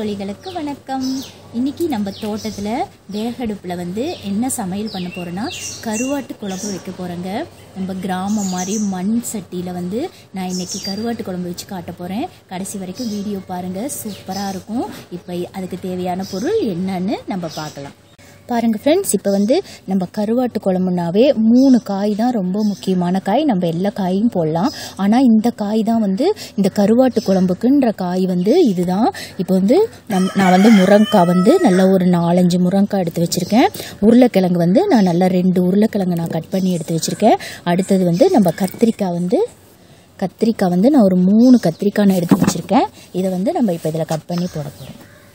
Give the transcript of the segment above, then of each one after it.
தோழிகளுக்கு வணக்கம் இன்னைக்கு நம்ம தோட்டத்தில் வேகடுப்பில் வந்து என்ன சமையல் பண்ண போகிறோன்னா கருவாட்டு குழம்பு வைக்க போகிறேங்க நம்ம கிராமம் மாதிரி மண் சட்டியில் வந்து நான் இன்னைக்கு கருவாட்டு குழம்பு வச்சு காட்ட போகிறேன் கடைசி வரைக்கும் வீடியோ பாருங்கள் சூப்பராக இருக்கும் இப்போ அதுக்கு தேவையான பொருள் என்னன்னு நம்ம பார்க்கலாம் பாருங்க ஃப்ரெண்ட்ஸ் இப்போ வந்து நம்ம கருவாட்டு குழம்புனாவே மூணு காய் தான் ரொம்ப முக்கியமான காய் நம்ம எல்லா காயும் போடலாம் ஆனால் இந்த காய் தான் வந்து இந்த கருவாட்டு குழம்புக்குன்ற காய் வந்து இதுதான் இப்போ வந்து நம் நான் வந்து முருங்கைக்காய் வந்து நல்லா ஒரு நாலஞ்சு முருங்கைக்காய் எடுத்து வச்சுருக்கேன் உருளைக்கிழங்கு வந்து நான் நல்லா ரெண்டு உருளைக்கிழங்கு நான் கட் பண்ணி எடுத்து வச்சுருக்கேன் அடுத்தது வந்து நம்ம கத்திரிக்காய் வந்து கத்திரிக்காய் வந்து நான் ஒரு மூணு கத்திரிக்காய் நான் எடுத்து வச்சுருக்கேன் இதை வந்து நம்ம இப்போ இதில் கட் பண்ணி போட போகிறோம்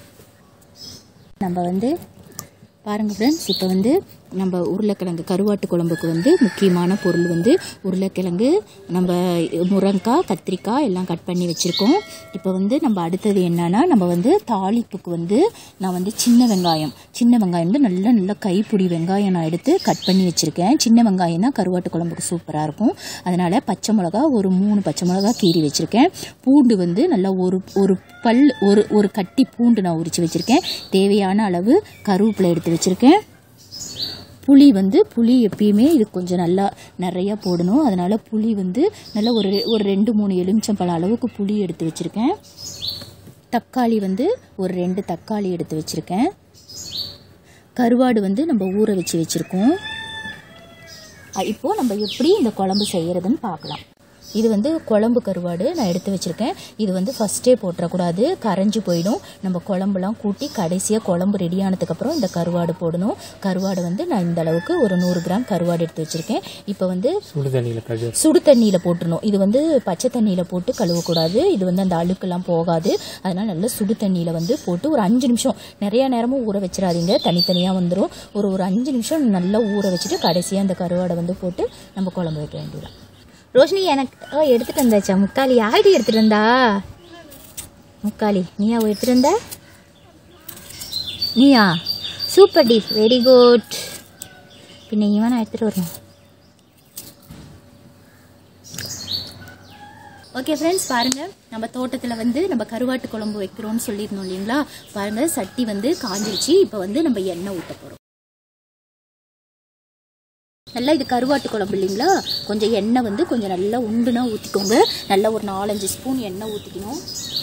நம்ம வந்து பாருங்க ஃப்ரெண்ட்ஸ் இப்போ வந்து நம்ம உருளைக்கிழங்கு கருவாட்டு குழம்புக்கு வந்து முக்கியமான பொருள் வந்து உருளைக்கிழங்கு நம்ம முருங்கைக்காய் கத்திரிக்காய் எல்லாம் கட் பண்ணி வச்சுருக்கோம் இப்போ வந்து நம்ம அடுத்தது என்னன்னா நம்ம வந்து தாளிப்புக்கு வந்து நான் வந்து சின்ன வெங்காயம் சின்ன வெங்காயம் வந்து நல்ல நல்ல கைப்பிடி வெங்காயம் நான் எடுத்து கட் பண்ணி வச்சுருக்கேன் சின்ன வெங்காயம் தான் கருவாட்டு குழம்புக்கு சூப்பராக இருக்கும் அதனால் பச்சை மிளகா ஒரு மூணு பச்சை மிளகா கீறி வச்சுருக்கேன் பூண்டு வந்து நல்லா ஒரு ஒரு பல் ஒரு ஒரு கட்டி பூண்டு நான் உரித்து வச்சுருக்கேன் தேவையான அளவு கருவேப்பிலை எடுத்து வச்சுருக்கேன் புளி வந்து புளி எப்பயுமே இது கொஞ்சம் நல்லா நிறையா போடணும் அதனால் புளி வந்து நல்லா ஒரு ஒரு ரெண்டு மூணு எலுமிச்சம்பழம் அளவுக்கு புளி எடுத்து வச்சுருக்கேன் தக்காளி வந்து ஒரு ரெண்டு தக்காளி எடுத்து வச்சுருக்கேன் கருவாடு வந்து நம்ம ஊற வச்சு வச்சுருக்கோம் இப்போது நம்ம எப்படி இந்த குழம்பு செய்கிறதுன்னு பார்க்கலாம் இது வந்து குழம்பு கருவாடு நான் எடுத்து வச்சுருக்கேன் இது வந்து ஃபஸ்ட்டே போட்டுறக்கூடாது கரைஞ்சி போயிடும் நம்ம குழம்புலாம் கூட்டி கடைசியாக குழம்பு ரெடி ஆனதுக்கப்புறம் இந்த கருவாடு போடணும் கருவாடு வந்து நான் இந்த அளவுக்கு ஒரு நூறு கிராம் கருவாடு எடுத்து வச்சுருக்கேன் இப்போ வந்து சுடு தண்ணியில் கழுவு சுடு தண்ணியில் போட்டுடணும் இது வந்து பச்சை தண்ணியில் போட்டு கழுவக்கூடாது இது வந்து அந்த அழுக்கெல்லாம் போகாது அதனால் நல்லா சுடு தண்ணியில் வந்து போட்டு ஒரு அஞ்சு நிமிஷம் நிறைய நேரமும் ஊற வச்சிடாதீங்க தனித்தனியாக வந்துடும் ஒரு ஒரு அஞ்சு நிமிஷம் நல்லா ஊற வச்சுட்டு கடைசியாக அந்த கருவாடை வந்து போட்டு நம்ம குழம்பு வைக்க வேண்டியதான் ரோஷினி எனக்கு ஓ எடுத்துட்டு வந்தாச்சா முக்காலி யாடி எடுத்துட்டு வந்தா முக்காலி நீயா எடுத்துட்டு வந்த நீயா சூப்பர் டி வெரி குட் பின்ன இவன் எடுத்துட்டு வரணும் ஓகே ஃப்ரெண்ட்ஸ் பாருங்க நம்ம தோட்டத்தில் வந்து நம்ம கருவாட்டு குழம்பு வைக்கிறோம்னு சொல்லியிருந்தோம் இல்லைங்களா பாருங்க சட்டி வந்து காஞ்சிருச்சு இப்போ வந்து நம்ம எண்ணெய் ஊற்ற போகிறோம் நல்லா இது கருவாட்டு குழம்பு இல்லைங்களா கொஞ்சம் எண்ணெய் வந்து கொஞ்சம் நல்லா உண்டுனா ஊற்றிக்கோங்க நல்லா ஒரு நாலஞ்சு ஸ்பூன் எண்ணெய் ஊற்றிக்கணும்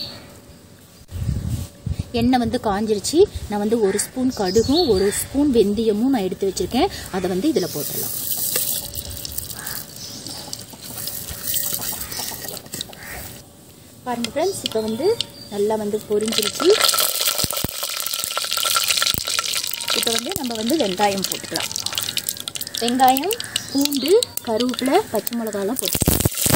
எண்ணெய் வந்து காஞ்சிருச்சு நான் வந்து ஒரு ஸ்பூன் கடுகும் ஒரு ஸ்பூன் வெந்தயமும் நான் எடுத்து வச்சுருக்கேன் அதை வந்து இதில் போட்டுடலாம் பாருங்க ஃப்ரெண்ட்ஸ் இப்போ வந்து நல்லா வந்து பொரிஞ்சிருச்சு இப்போ வந்து நம்ம வந்து வெங்காயம் போட்டுக்கலாம் வெங்காயம் பூண்டு கருவேப்பிலை பச்சை மிளகாலாம் போட்டுக்கலாம்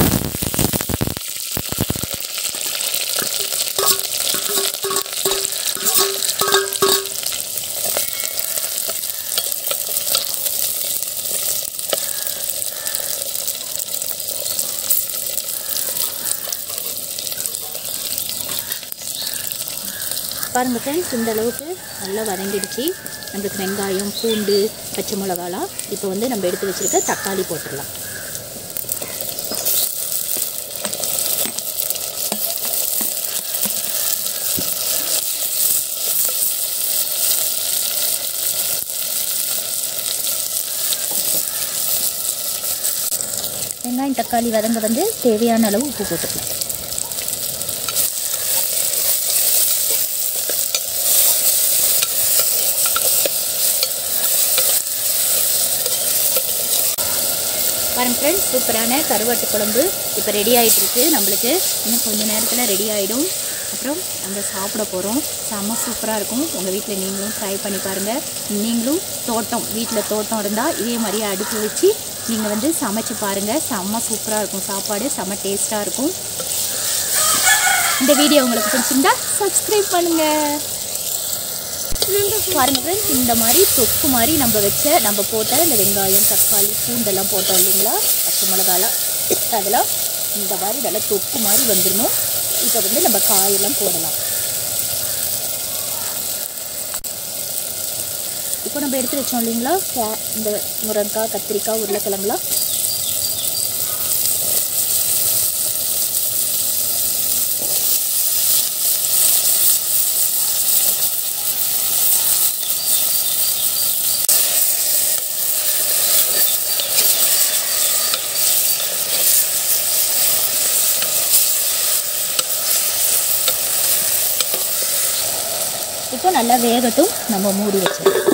பாருங்கள் ஃப்ரெண்ட்ஸ் இந்த அளவுக்கு நல்லா வதங்கிடுச்சு நம்மளுக்கு வெங்காயம் பூண்டு பச்சை மிளகாலாம் இப்போ வந்து நம்ம எடுத்து வச்சுருக்க தக்காளி போட்டுடலாம் வெங்காயம் தக்காளி வதங்க வந்து தேவையான அளவு உப்பு போட்டுக்கலாம் பாருங்க ஃப்ரெண்ட்ஸ் சூப்பரான கருவாட்டு குழம்பு இப்போ ரெடி ஆகிட்டு இருக்கு நம்மளுக்கு இன்னும் கொஞ்சம் நேரத்தில் ரெடி ஆகிடும் அப்புறம் நம்ம சாப்பிட போகிறோம் செம்ம சூப்பராக இருக்கும் உங்கள் வீட்டில் நீங்களும் ட்ரை பண்ணி பாருங்கள் நீங்களும் தோட்டம் வீட்டில் தோட்டம் இருந்தால் இதே மாதிரியே அடுப்பு வச்சு நீங்கள் வந்து சமைச்சு பாருங்கள் செம்ம சூப்பராக இருக்கும் சாப்பாடு செம்ம டேஸ்ட்டாக இருக்கும் இந்த வீடியோ உங்களுக்கு பிடிச்சிருந்தா சப்ஸ்கிரைப் பண்ணுங்கள் பாருங்க ஃப்ரெண்ட்ஸ் இந்த மாதிரி தொக்கு மாதிரி நம்ம வச்ச நம்ம போட்ட இந்த வெங்காயம் தக்காளி பூண்டெல்லாம் போட்டோம் இல்லைங்களா பச்சை மிளகாலாம் அதெல்லாம் இந்த மாதிரி நல்லா தொக்கு மாதிரி வந்துடணும் இப்போ வந்து நம்ம காயெல்லாம் போடலாம் இப்போ நம்ம எடுத்து வச்சோம் இல்லைங்களா கே- இந்த முருங்கைக்காய் கத்திரிக்காய் உருளைக்கிழங்குலாம் இப்போ நல்லா வேகட்டும் நம்ம மூடி வச்சிடலாம்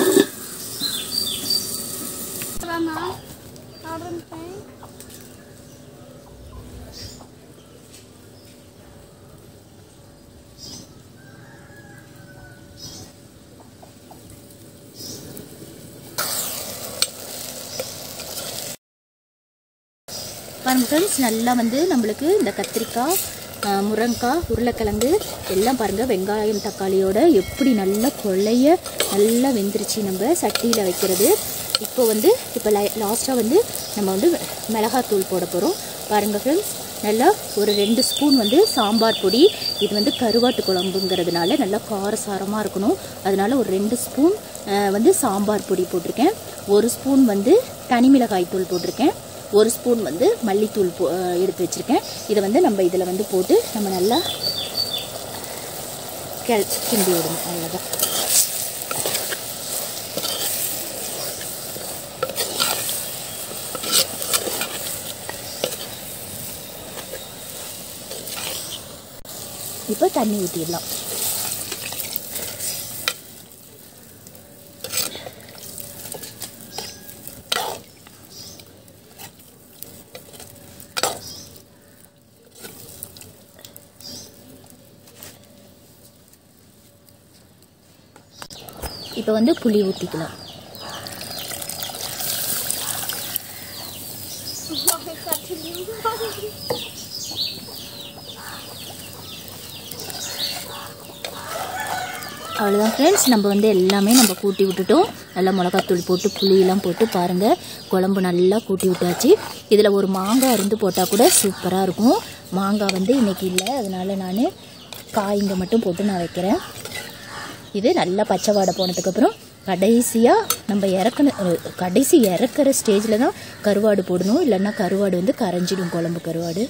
பாருங்க ஃப்ரெண்ட்ஸ் நல்லா வந்து நம்மளுக்கு இந்த கத்திரிக்காய் ஆ, முருங்கைக்காய் உருளைக்கிழங்கு எல்லாம் பாருங்கள் வெங்காயம் தக்காளியோட எப்படி நல்லா கொள்ளைய நல்லா வெந்துருச்சு நம்ம சட்டியில் வைக்கிறது இப்போ வந்து இப்போ லை லாஸ்ட்டாக வந்து நம்ம வந்து மிளகாத்தூள் போட போகிறோம் பாருங்கள் ஃப்ரெண்ட்ஸ் நல்லா ஒரு ரெண்டு ஸ்பூன் வந்து சாம்பார் பொடி இது வந்து கருவாட்டு குழம்புங்கிறதுனால நல்லா காரசாரமாக இருக்கணும் அதனால ஒரு ரெண்டு ஸ்பூன் ஆ, வந்து சாம்பார் பொடி போட்டிருக்கேன் ஒரு ஸ்பூன் வந்து தனி மிளகாய் தூள் போட்டிருக்கேன் ஒரு ஸ்பூன் வந்து மல்லித்தூள் போ அஹ் எடுத்து வச்சுருக்கேன் இதை வந்து நம்ம இதில் வந்து போட்டு நம்ம நல்லா கெ கிண்டி விடணும் அவ்வளோதான் இப்போ தண்ணி ஊற்றிடலாம் இப்போ வந்து புளி ஊற்றிக்கலாம் அவ்வளோதான் ஃப்ரெண்ட்ஸ் நம்ம வந்து எல்லாமே நம்ம கூட்டி விட்டுட்டோம் நல்லா மிளகாத்தூள் போட்டு புளியெல்லாம் போட்டு பாருங்கள் குழம்பு நல்லா கூட்டி விட்டாச்சு இதில் ஒரு மாங்காய் இருந்து போட்டால் கூட சூப்பராக இருக்கும் மாங்காய் வந்து இன்றைக்கி இல்லை அதனால நான் காய்ங்க மட்டும் போட்டு நான் வைக்கிறேன் இது நல்லா பச்சை வாடை போனதுக்கப்புறம் கடைசியாக நம்ம இறக்கணும் அஹ், கடைசி இறக்குற ஸ்டேஜில் தான் கருவாடு போடணும் இல்லைன்னா கருவாடு வந்து கரைஞ்சிடும் குழம்பு கருவாடு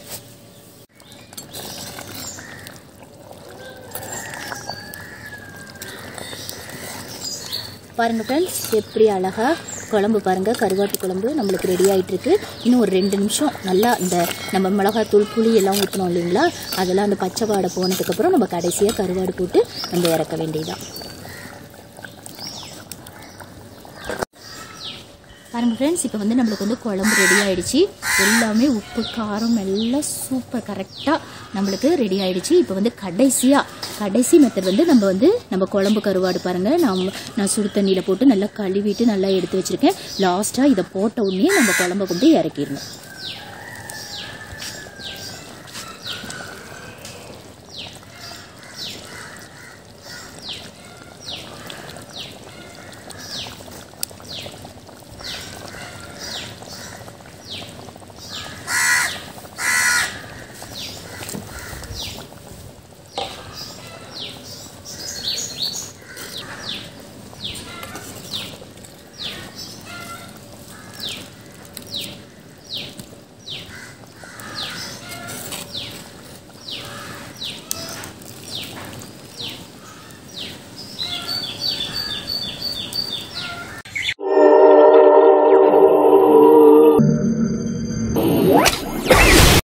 பாருங்க ஃப்ரெண்ட்ஸ் எப்படி அழகா குழம்பு பாருங்க கருவாட்டு குழம்பு நம்மளுக்கு ரெடி ஆயிட்டு இருக்கு இன்னும் ஒரு ரெண்டு நிமிஷம் நல்லா இந்த நம்ம மிளகாத்தூள் புளி எல்லாம் ஊற்றணும் இல்லைங்களா அதெல்லாம் அந்த பச்சை வாடை போனதுக்கப்புறம் நம்ம கடைசியாக கருவாடு போட்டு நம்ம இறக்க வேண்டியதுதான் பாருங்க ஃப்ரெண்ட்ஸ் இப்போ வந்து நம்மளுக்கு வந்து குழம்பு ரெடி ஆயிடுச்சு எல்லாமே உப்பு காரம் எல்லாம் சூப்பர் கரெக்டாக நம்மளுக்கு ரெடி ஆயிடுச்சு இப்போ வந்து கடைசியாக கடைசி மெத்தட் வந்து நம்ம வந்து நம்ம குழம்பு கருவாடு பாருங்கள் நான் நான் சுடு தண்ணியில் போட்டு நல்லா கழுவிட்டு நல்லா எடுத்து வச்சுருக்கேன் லாஸ்ட்டாக இதை போட்ட உடனே நம்ம குழம்ப கொண்டு இறக்கிடணும்